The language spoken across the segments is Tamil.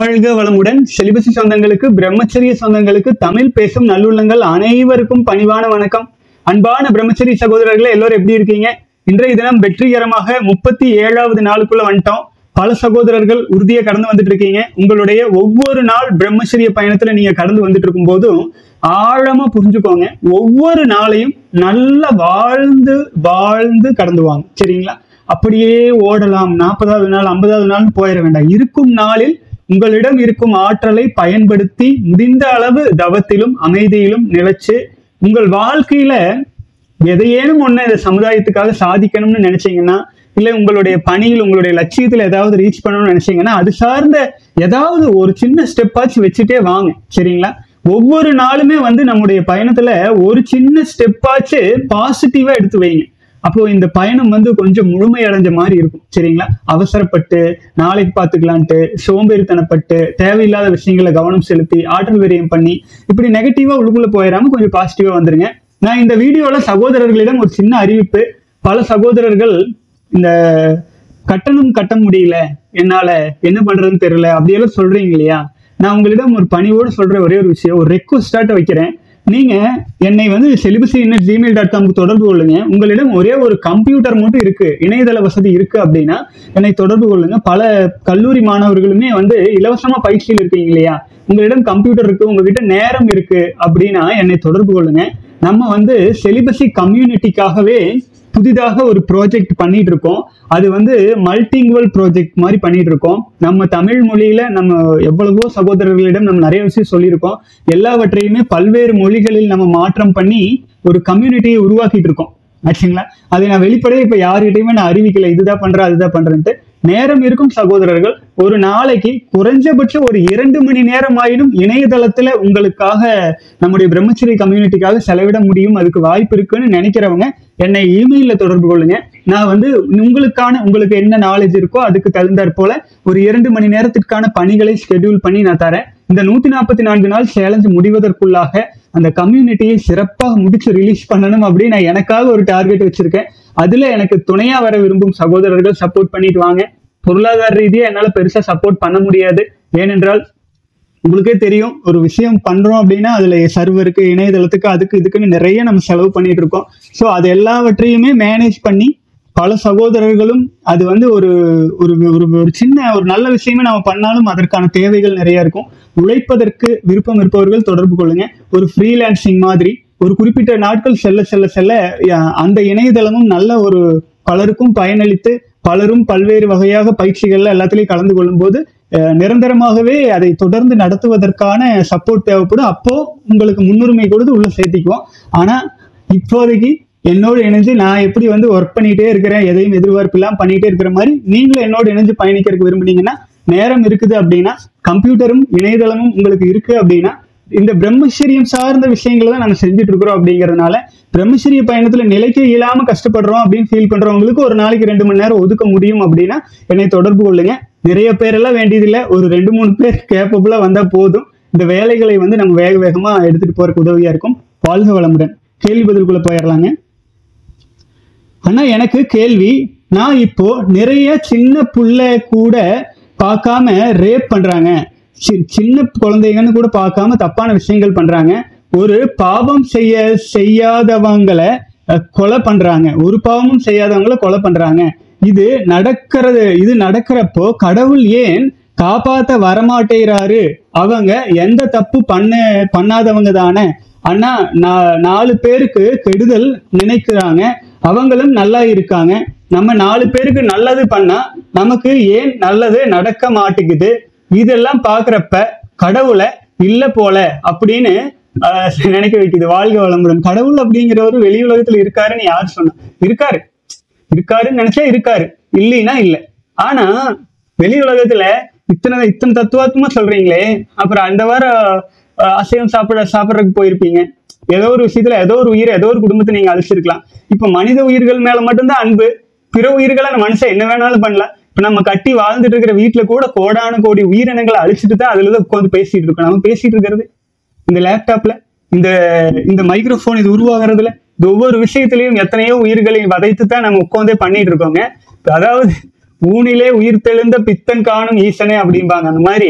வாழ்க வளமுடன் செலிபசி சொந்தங்களுக்கு பிரம்மச்சரிய சொந்தங்களுக்கு தமிழ் பேசும் நல்லுள்ளங்கள் அனைவருக்கும் பணிவான வணக்கம் அன்பான பிரம்மச்சரிய சகோதரர்களே எல்லாரும் எப்படி இருக்கீங்க இன்றைய தினம் வெற்றிகரமாக முப்பத்தி ஏழாவது நாளுக்குள்ள வந்துட்டோம் பல சகோதரர்கள் உறுதியை கடந்து வந்துட்டு இருக்கீங்க உங்களுடைய ஒவ்வொரு நாள் பிரம்மச்சரிய பயணத்துல நீங்க கடந்து வந்துட்டு இருக்கும் போதும் ஆழமா புரிஞ்சுக்கோங்க ஒவ்வொரு நாளையும் நல்லா வாழ்ந்து வாழ்ந்து கடந்து வாங்க சரிங்களா அப்படியே ஓடலாம் நாற்பதாவது நாள் ஐம்பதாவது நாள் போயிட வேண்டாம் இருக்கும் நாளில் உங்களிடம் இருக்கும் ஆற்றலை பயன்படுத்தி முடிந்த அளவு தவத்திலும் அமைதியிலும் நிலைச்சு உங்கள் வாழ்க்கையில எதையேனும் ஒண்ணு இந்த சமுதாயத்துக்காக சாதிக்கணும்னு நினைச்சீங்கன்னா இல்ல உங்களுடைய பணியில் உங்களுடைய லட்சியத்துல ஏதாவது ரீச் பண்ணணும்னு நினைச்சீங்கன்னா அது சார்ந்த ஏதாவது ஒரு சின்ன ஸ்டெப்பாச்சு வச்சுட்டே வாங்க சரிங்களா ஒவ்வொரு நாளுமே வந்து நம்முடைய பயணத்துல ஒரு சின்ன ஸ்டெப்பாச்சு பாசிட்டிவா எடுத்து வைங்க அப்போ இந்த பயணம் வந்து கொஞ்சம் முழுமையடைஞ்ச மாதிரி இருக்கும் சரிங்களா அவசரப்பட்டு நாளைக்கு பார்த்துக்கலான்ட்டு சோம்பேறித்தனப்பட்டு தேவையில்லாத விஷயங்களை கவனம் செலுத்தி ஆற்றல் விரயம் பண்ணி இப்படி நெகட்டிவா உள்ளுக்குள்ள போயிடாம கொஞ்சம் பாசிட்டிவா வந்துருங்க நான் இந்த வீடியோல சகோதரர்களிடம் ஒரு சின்ன அறிவிப்பு பல சகோதரர்கள் இந்த கட்டணம் கட்ட முடியல என்னால என்ன பண்றதுன்னு தெரியல அப்படியெல்லாம் சொல்றீங்க இல்லையா நான் உங்களிடம் ஒரு பணிவோடு சொல்ற ஒரே ஒரு விஷயம் ஒரு ரெக்வஸ்டாட்ட வைக்கிறேன் நீங்க என்னை வந்து செலிபசி இன்னட் ஜிமெயில் டாட் காம்க்கு தொடர்பு கொள்ளுங்க உங்களிடம் ஒரே ஒரு கம்ப்யூட்டர் மட்டும் இருக்கு இணையதள வசதி இருக்கு அப்படின்னா என்னை தொடர்பு கொள்ளுங்க பல கல்லூரி மாணவர்களுமே வந்து இலவசமா பயிற்சியில் இருக்கீங்க இல்லையா உங்களிடம் கம்ப்யூட்டர் இருக்கு உங்ககிட்ட நேரம் இருக்கு அப்படின்னா என்னை தொடர்பு கொள்ளுங்க நம்ம வந்து செலிபசி கம்யூனிட்டிக்காகவே புதிதாக ஒரு ப்ராஜெக்ட் பண்ணிட்டு இருக்கோம் அது வந்து மல்டிங்குவல் ப்ராஜெக்ட் மாதிரி பண்ணிட்டு இருக்கோம் நம்ம தமிழ் மொழியில நம்ம எவ்வளவோ சகோதரர்களிடம் நம்ம நிறைய விஷயம் சொல்லியிருக்கோம் எல்லாவற்றையுமே பல்வேறு மொழிகளில் நம்ம மாற்றம் பண்ணி ஒரு கம்யூனிட்டியை உருவாக்கிட்டு இருக்கோம் ஆச்சுங்களா அதை நான் வெளிப்படையா இப்ப யார்கிட்டயுமே நான் அறிவிக்கல இதுதான் பண்றேன் அதுதான் பண்றேன்ட்டு நேரம் இருக்கும் சகோதரர்கள் ஒரு நாளைக்கு குறைஞ்சபட்சம் ஒரு இரண்டு மணி நேரம் ஆயினும் இணையதளத்துல உங்களுக்காக நம்முடைய பிரம்மச்சரிய கம்யூனிட்டிக்காக செலவிட முடியும் அதுக்கு வாய்ப்பு இருக்குன்னு நினைக்கிறவங்க என்னை இமெயில தொடர்பு கொள்ளுங்க நான் வந்து உங்களுக்கான உங்களுக்கு என்ன நாலேஜ் இருக்கோ அதுக்கு தகுந்தாற் போல ஒரு இரண்டு மணி நேரத்திற்கான பணிகளை ஸ்கெடியூல் பண்ணி நான் தரேன் இந்த நூத்தி நாற்பத்தி நான்கு நாள் சேலஞ்சு முடிவதற்குள்ளாக அந்த கம்யூனிட்டியை சிறப்பாக முடிச்சு ரிலீஸ் பண்ணணும் அப்படின்னு நான் எனக்காக ஒரு டார்கெட் வச்சிருக்கேன் அதுல எனக்கு துணையா வர விரும்பும் சகோதரர்கள் சப்போர்ட் பண்ணிட்டு வாங்க பொருளாதார ரீதியா என்னால பெருசா சப்போர்ட் பண்ண முடியாது ஏனென்றால் உங்களுக்கே தெரியும் ஒரு விஷயம் பண்றோம் அப்படின்னா அதுல சர்வருக்கு இணையதளத்துக்கு அதுக்கு இதுக்குன்னு நிறைய நம்ம செலவு பண்ணிட்டு இருக்கோம் ஸோ அது எல்லாவற்றையுமே மேனேஜ் பண்ணி பல சகோதரர்களும் அது வந்து ஒரு ஒரு ஒரு ஒரு சின்ன ஒரு நல்ல விஷயமே நம்ம பண்ணாலும் அதற்கான தேவைகள் நிறைய இருக்கும் உழைப்பதற்கு விருப்பம் இருப்பவர்கள் தொடர்பு கொள்ளுங்க ஒரு ஃப்ரீலான்சிங் மாதிரி ஒரு குறிப்பிட்ட நாட்கள் செல்ல செல்ல செல்ல அஹ், அந்த இணையதளமும் நல்ல ஒரு பலருக்கும் பயனளித்து பலரும் பல்வேறு வகையாக பயிற்சிகள்ல எல்லாத்துலயும் கலந்து கொள்ளும்போது அஹ், நிரந்தரமாகவே அதை தொடர்ந்து நடத்துவதற்கான சப்போர்ட் தேவைப்படும் அப்போ உங்களுக்கு முன்னுரிமை கொடுத்து உள்ள சேர்த்திக்குவோம் ஆனா இப்போதைக்கு என்னோடு இணைஞ்சு நான் எப்படி வந்து ஒர்க் பண்ணிட்டே இருக்கிறேன் எதையும் எதிர்பார்ப்பு இல்லாம பண்ணிட்டே இருக்கிற மாதிரி நீங்களும் என்னோடு இணைஞ்சு பயணிக்கிறதுக்கு விரும்புனீங்கன்னா நேரம் இருக்குது அப்படின்னா கம்ப்யூட்டரும் இணையதளமும் உங்களுக்கு இருக்கு அப்படின்னா இந்த பிரம்மச்சரியம் சார்ந்த விஷயங்களை தான் நம்ம செஞ்சுட்டு இருக்கிறோம் அப்படிங்கறதுனால பிரம்மச்சரிய பயணத்துல நிலைக்க இயலாம கஷ்டப்படுறோம் அப்படின்னு ஃபீல் பண்றவங்களுக்கு ஒரு நாளைக்கு ரெண்டு மணி நேரம் ஒதுக்க முடியும் அப்படின்னா என்னை தொடர்பு கொள்ளுங்க நிறைய பேரெல்லாம் வேண்டியதில்லை ஒரு ரெண்டு மூணு பேர் கேப்பபிளா வந்தா போதும் இந்த வேலைகளை வந்து நம்ம வேக வேகமா எடுத்துட்டு போறதுக்கு உதவியா இருக்கும் வாழ்க வளமுடன் கேள்வி பதிலுக்குள்ள போயிடலாங்க ஆனா எனக்கு கேள்வி நான் இப்போ நிறைய சின்ன புள்ள கூட பார்க்காம ரேப் பண்றாங்க சி- சின்ன குழந்தைங்கன்னு கூட பார்க்காம தப்பான விஷயங்கள் பண்றாங்க ஒரு பாவம் செய்ய செய்யாதவங்களை அஹ், கொலை பண்றாங்க ஒரு பாவமும் செய்யாதவங்களை கொலை பண்றாங்க இது நடக்கிறது இது நடக்கிறப்போ கடவுள் ஏன் காப்பாத்த வரமாட்டேறாரு அவங்க எந்த தப்பு பண்ண பண்ணாதவங்க தானே ஆனா நா- நாலு பேருக்கு கெடுதல் நினைக்கிறாங்க அவங்களும் நல்லா இருக்காங்க நம்ம நாலு பேருக்கு நல்லது பண்ணா நமக்கு ஏன் நல்லது நடக்க மாட்டேங்குது இதெல்லாம் பாக்குறப்ப கடவுளை இல்ல போல அப்படின்னு ஆஹ், நினைக்க வைக்குது வாழ்க வளமுடன் கடவுள் அப்படிங்கிறவரு வெளி உலகத்துல இருக்காருன்னு யார் சொன்னா இருக்காரு இருக்காருன்னு நினைச்சா இருக்காரு இல்லைன்னா இல்ல ஆனா வெளி உலகத்துல இத்தனை இத்தனை தத்துவாத்மா சொல்றீங்களே அப்புறம் அந்த வாரம் அஹ், அசைவம் சாப்பிட சாப்பிட்றதுக்கு போயிருப்பீங்க ஏதோ ஒரு விஷயத்துல ஏதோ ஒரு உயிர் ஏதோ ஒரு குடும்பத்தை நீங்க அழிச்சிருக்கலாம் இப்ப மனித உயிர்கள் மேல மட்டும்தான் அன்பு பிற உயிர்களை அந்த மனுஷன் என்ன வேணாலும் பண்ணலாம் இப்ப நம்ம கட்டி வாழ்ந்துட்டு இருக்கிற வீட்டுல கூட கோடான கோடி உயிரினங்களை அழிச்சிட்டு தான் அதுல தான் உட்காந்து பேசிட்டு இருக்கோம் நம்ம பேசிட்டு இருக்கிறது இந்த லேப்டாப்ல இந்த இந்த மைக்ரோஃபோன் இது உருவாகிறதுல இந்த ஒவ்வொரு விஷயத்திலையும் எத்தனையோ உயிர்களை வதைத்து தான் நம்ம உட்காந்தே பண்ணிட்டு இருக்கோங்க அதாவது ஊனிலே உயிர் தெழுந்த பித்தன் காணும் ஈசனே அப்படிம்பாங்க அந்த மாதிரி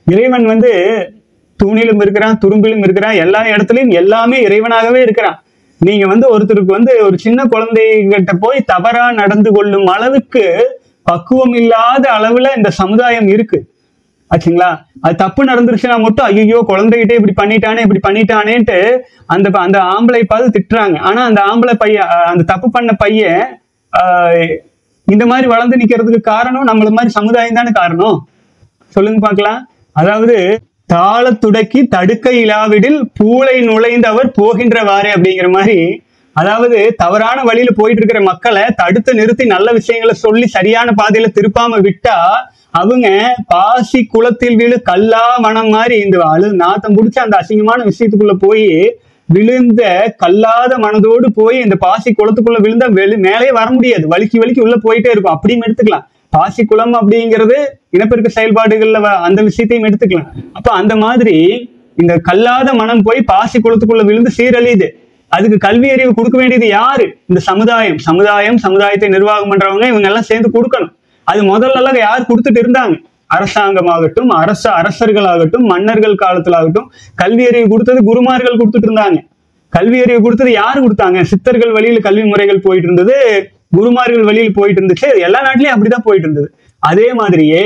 இறைவன் வந்து தூணிலும் இருக்கிறான் துரும்பிலும் இருக்கிறான் எல்லா இடத்துலயும் எல்லாமே இறைவனாகவே இருக்கிறான் நீங்க வந்து ஒருத்தருக்கு வந்து ஒரு சின்ன குழந்தைகிட்ட போய் தவறா நடந்து கொள்ளும் அளவுக்கு பக்குவம் இல்லாத அளவுல இந்த சமுதாயம் இருக்கு ஆச்சுங்களா அது தப்பு நடந்துருச்சுன்னா மட்டும் ஐயோ குழந்தைகிட்டே இப்படி பண்ணிட்டானே இப்படி பண்ணிட்டானேன்ட்டு அந்த அந்த ஆம்பளை பார்த்து திட்டுறாங்க ஆனா அந்த ஆம்பளை பையன் அஹ், அந்த தப்பு பண்ண பையன் ஆஹ், இந்த மாதிரி வளர்ந்து நிக்கிறதுக்கு காரணம் நம்மள மாதிரி சமுதாயம் தானே காரணம் சொல்லுங்க பார்க்கலாம் அதாவது தாள துடக்கி தடுக்க இலாவிடில் பூளை நுழைந்தவர் போகின்றவாறே அப்படிங்கிற மாதிரி அதாவது தவறான வழியில போயிட்டு இருக்கிற மக்களை தடுத்து நிறுத்தி நல்ல விஷயங்களை சொல்லி சரியான பாதையில திருப்பாம விட்டா அவங்க பாசி குளத்தில் விழு கல்லா மனம் மாதிரி இந்த அழு நாத்தம் பிடிச்ச அந்த அசிங்கமான விஷயத்துக்குள்ள போய் விழுந்த கல்லாத மனதோடு போய் இந்த பாசி குளத்துக்குள்ள விழுந்தா வெளி மேலே வர முடியாது வலிக்கு வலிக்கு உள்ள போயிட்டே இருக்கும் அப்படியும் எடுத்துக்கலாம் பாசி குளம் அப்படிங்கிறது இனப்பெருக்க செயல்பாடுகள்ல வ- அந்த விஷயத்தையும் எடுத்துக்கலாம் அப்ப அந்த மாதிரி இந்த கல்லாத மனம் போய் பாசி குளத்துக்குள்ள விழுந்து சீரழியுது அதுக்கு கல்வி அறிவு கொடுக்க வேண்டியது யாரு இந்த சமுதாயம் சமுதாயம் சமுதாயத்தை நிர்வாகம் பண்றவங்க இவங்க எல்லாம் சேர்ந்து கொடுக்கணும் அது முதல்ல எல்லாம் யார் கொடுத்துட்டு இருந்தாங்க அரசாங்கமாகட்டும் அரச அரசர்களாகட்டும் மன்னர்கள் காலத்திலாகட்டும் கல்வி அறிவு கொடுத்தது குருமார்கள் கொடுத்துட்டு இருந்தாங்க கல்வி அறிவு கொடுத்தது யாரு கொடுத்தாங்க சித்தர்கள் வழியில் கல்வி முறைகள் போயிட்டு இருந்தது குருமார்கள் வழியில் போயிட்டு இருந்துச்சு எல்லா நாட்டிலயும் அப்படிதான் போயிட்டு இருந்தது அதே மாதிரியே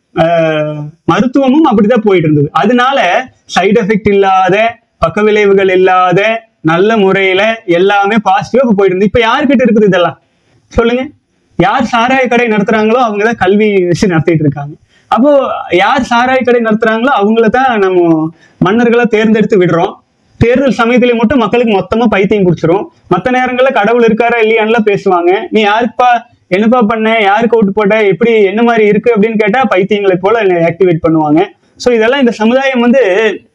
ஆஹ், மருத்துவமும் அப்படிதான் போயிட்டு இருந்தது அதனால சைடு எஃபெக்ட் இல்லாத பக்க விளைவுகள் இல்லாத நல்ல முறையில எல்லாமே பாசிட்டிவா இப்ப போயிட்டு இருந்து இப்ப யார்கிட்ட இருக்குது இதெல்லாம் சொல்லுங்க யார் சாராய கடை நடத்துறாங்களோ அவங்க தான் கல்வி வச்சு நடத்திட்டு இருக்காங்க அப்போ யார் சாராய கடை நடத்துறாங்களோ அவங்கள தான் நம்ம மன்னர்களை தேர்ந்தெடுத்து விடுறோம் தேர்தல் சமயத்துல மட்டும் மக்களுக்கு மொத்தமா பைத்தியம் பிடிச்சிரும் மற்ற நேரங்கள்ல கடவுள் இருக்காரா இல்லையான்லாம் பேசுவாங்க நீ யாருப்பா என்னப்பா பண்ண யாருக்கு ஓட்டு போட்ட எப்படி என்ன மாதிரி இருக்கு அப்படின்னு கேட்டா பைத்தியங்களை போல ஆக்டிவேட் பண்ணுவாங்க ஸோ இதெல்லாம் இந்த சமுதாயம் வந்து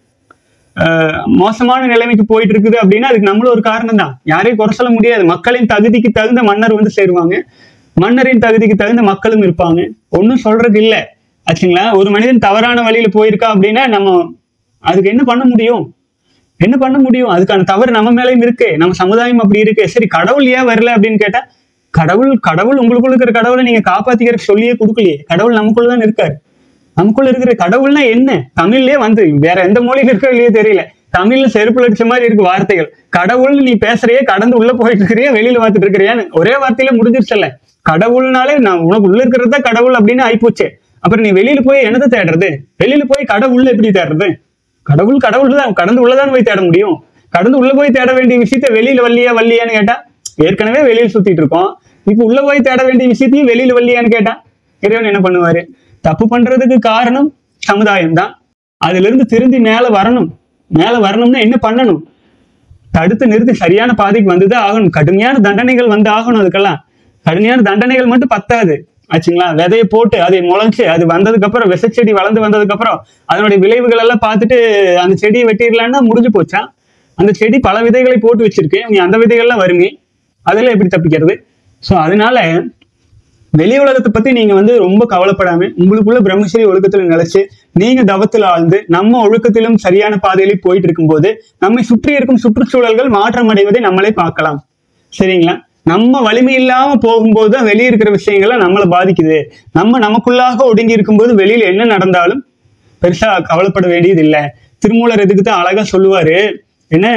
ஆஹ் மோசமான நிலைமைக்கு போயிட்டு இருக்குது அப்படின்னா அதுக்கு நம்மளும் ஒரு காரணம் தான் யாரையும் குறை சொல்ல முடியாது மக்களின் தகுதிக்கு தகுந்த மன்னர் வந்து சேருவாங்க மன்னரின் தகுதிக்கு தகுந்த மக்களும் இருப்பாங்க ஒன்றும் சொல்றது இல்லை ஆச்சுங்களா ஒரு மனிதன் தவறான வழியில போயிருக்கா அப்படின்னா நம்ம அதுக்கு என்ன பண்ண முடியும் என்ன பண்ண முடியும் அதுக்கான தவறு நம்ம மேலேயும் இருக்கு நம்ம சமுதாயம் அப்படி இருக்கு சரி கடவுள் ஏன் வரல அப்படின்னு கேட்டா கடவுள் கடவுள் உங்களுக்குள்ள இருக்கிற கடவுளை நீங்க காப்பாத்திக்கிறதுக்கு சொல்லியே கொடுக்கலையே கடவுள் நமக்குள்ள தான் இருக்காரு நமக்குள்ள இருக்கிற கடவுள்னா என்ன தமிழ்லயே வந்து வேற எந்த மொழியில இருக்கோ இல்லையோ தெரியல தமிழ்ல செருப்புல அடிச்ச மாதிரி இருக்கு வார்த்தைகள் கடவுள்னு நீ பேசுறியே கடந்து உள்ள போயிட்டு இருக்கிறியா வெளியில பார்த்துட்டு இருக்கிறியான்னு ஒரே வார்த்தையில முடிஞ்சிருச்சல்ல கடவுள்னாலே நான் உனக்கு உள்ள இருக்கிறது தான் கடவுள் அப்படின்னு ஆயிப்போச்சு அப்புறம் நீ வெளியில போய் என்னத்தை தேடுறது வெளியில போய் கடவுள்ல எப்படி தேடுறது கடவுள் கடவுள் தான் கடந்து உள்ளதான் போய் தேட முடியும் கடந்து உள்ள போய் தேட வேண்டிய விஷயத்த வெளியில வல்லியா வல்லியான்னு கேட்டா ஏற்கனவே வெளியில சுத்திட்டு இருக்கோம் இப்ப உள்ள போய் தேட வேண்டிய விஷயத்தையும் வெளியில வல்லியான்னு கேட்டா இறைவன் என்ன பண்ணுவாரு தப்பு பண்றதுக்கு காரணம் சமுதாயம் தான் அதுல இருந்து திருந்தி மேல வரணும் மேல வரணும்னா என்ன பண்ணணும் தடுத்து நிறுத்தி சரியான பாதைக்கு வந்துதான் ஆகணும் கடுமையான தண்டனைகள் வந்து ஆகணும் அதுக்கெல்லாம் கடுமையான தண்டனைகள் மட்டும் பத்தாது ஆச்சுங்களா விதையை போட்டு அதை முளைச்சு அது வந்ததுக்கு அப்புறம் விசைச்செடி வளர்ந்து வந்ததுக்கு அப்புறம் அதனுடைய விளைவுகள் எல்லாம் பார்த்துட்டு அந்த செடியை வெட்டிடலான்னா முடிஞ்சு போச்சா அந்த செடி பல விதைகளை போட்டு வச்சிருக்கு நீ அந்த விதைகள்லாம் வருமே அதெல்லாம் எப்படி தப்பிக்கிறது ஸோ அதனால வெளி உலகத்தை பத்தி நீங்க வந்து ரொம்ப கவலைப்படாம உங்களுக்குள்ள பிரம்மச்சரி ஒழுக்கத்துல நிலைச்சு நீங்க தவத்தில் ஆழ்ந்து நம்ம ஒழுக்கத்திலும் சரியான பாதையில போயிட்டு இருக்கும்போது நம்மை சுற்றி இருக்கும் சுற்றுச்சூழல்கள் மாற்றம் அடைவதை நம்மளே பார்க்கலாம் சரிங்களா நம்ம வலிமை இல்லாம போகும்போது தான் வெளியே இருக்கிற விஷயங்கள்லாம் நம்மளை பாதிக்குது நம்ம நமக்குள்ளாக ஒடுங்கி இருக்கும்போது வெளியில என்ன நடந்தாலும் பெருசா கவலைப்பட வேண்டியது இல்லை திருமூலர் இதுக்கு தான் அழகா சொல்லுவாரு என்ன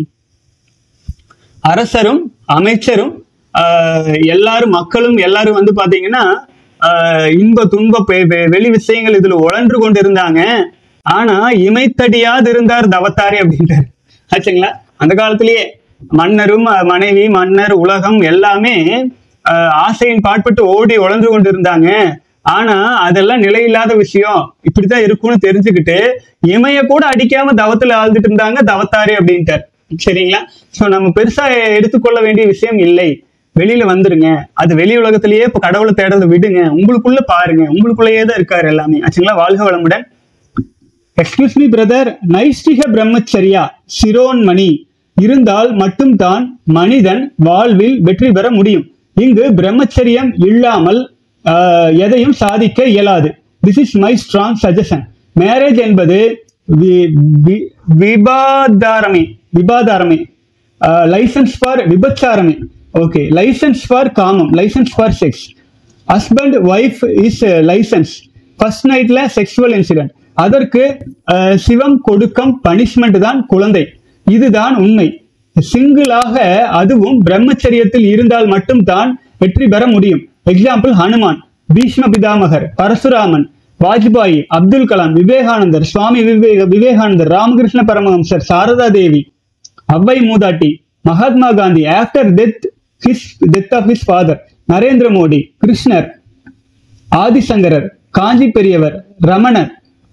அரசரும் அமைச்சரும் ஆஹ், எல்லாரும் மக்களும் எல்லாரும் வந்து பாத்தீங்கன்னா ஆஹ், இன்ப துன்ப பெ- பெ- வெளி விஷயங்கள் இதுல உழன்று கொண்டு இருந்தாங்க ஆனா இமைத்தடியாது இருந்தார் தவத்தாரே அப்படின்ட்டார் ஆச்சுங்களா அந்த காலத்திலேயே மன்னரும் அஹ், மனைவி மன்னர் உலகம் எல்லாமே ஆஹ், ஆசையின் பாட்பட்டு ஓடி உழன்று கொண்டு இருந்தாங்க ஆனா அதெல்லாம் நிலையில்லாத விஷயம் இப்படித்தான் இருக்கும்னு தெரிஞ்சுக்கிட்டு இமைய கூட அடிக்காம தவத்துல ஆழ்ந்துட்டு இருந்தாங்க தவத்தாரே அப்படின்ட்டார் சரிங்களா சோ நம்ம பெருசா எடுத்துக்கொள்ள வேண்டிய விஷயம் இல்லை வெளியில வந்துருங்க அது வெளி உலகத்திலேயே இப்ப கடவுளை தேடுறதை விடுங்க உங்களுக்குள்ள பாருங்க உங்களுக்குள்ளேயே தான் இருக்காரு எல்லாமே ஆச்சுங்களா வாழ்க வளமுடன் எக்ஸ்கியூஸ் மீ பிரதர் நைஷ்டிக பிரம்மச்சரியா சிரோன்மணி இருந்தால் மட்டும்தான் மனிதன் வாழ்வில் வெற்றி பெற முடியும் இங்கு பிரம்மச்சரியம் இல்லாமல் ஆஹ், எதையும் சாதிக்க இயலாது this is my strong suggestion marriage என்பது வி- வி- விபாதாரமே விபாதாரமே லைசன்ஸ் ஃபார் விபச்சாரமே ஓகே லைசன்ஸ் ஃபார் காமம் licence for sex husband wife is licence first நைட்ல செக்ஷுவல் இன்சிடென்ட் அதற்கு அஹ், சிவம் கொடுக்கும் பனிஷ்மெண்ட் தான் குழந்தை இதுதான் உண்மை சிங்கிளாக அதுவும் பிரம்மச்சரியத்தில் இருந்தால் மட்டும்தான் வெற்றி பெற முடியும் எக்ஸாம்பிள் ஹனுமான் பீஷ்ம பிதாமகர் பரசுராமன் வாஜ்பாயி அப்துல் கலாம் விவேகானந்தர் சுவாமி விவேக விவேகானந்தர் ராமகிருஷ்ண பரமஹம்சர் சாரதா தேவி அவ்வை மூதாட்டி Mahatma Gandhi after death his death of his father Narendra Modi Krishna Adi Shankara காஞ்சி பெரியவர் ரமணர்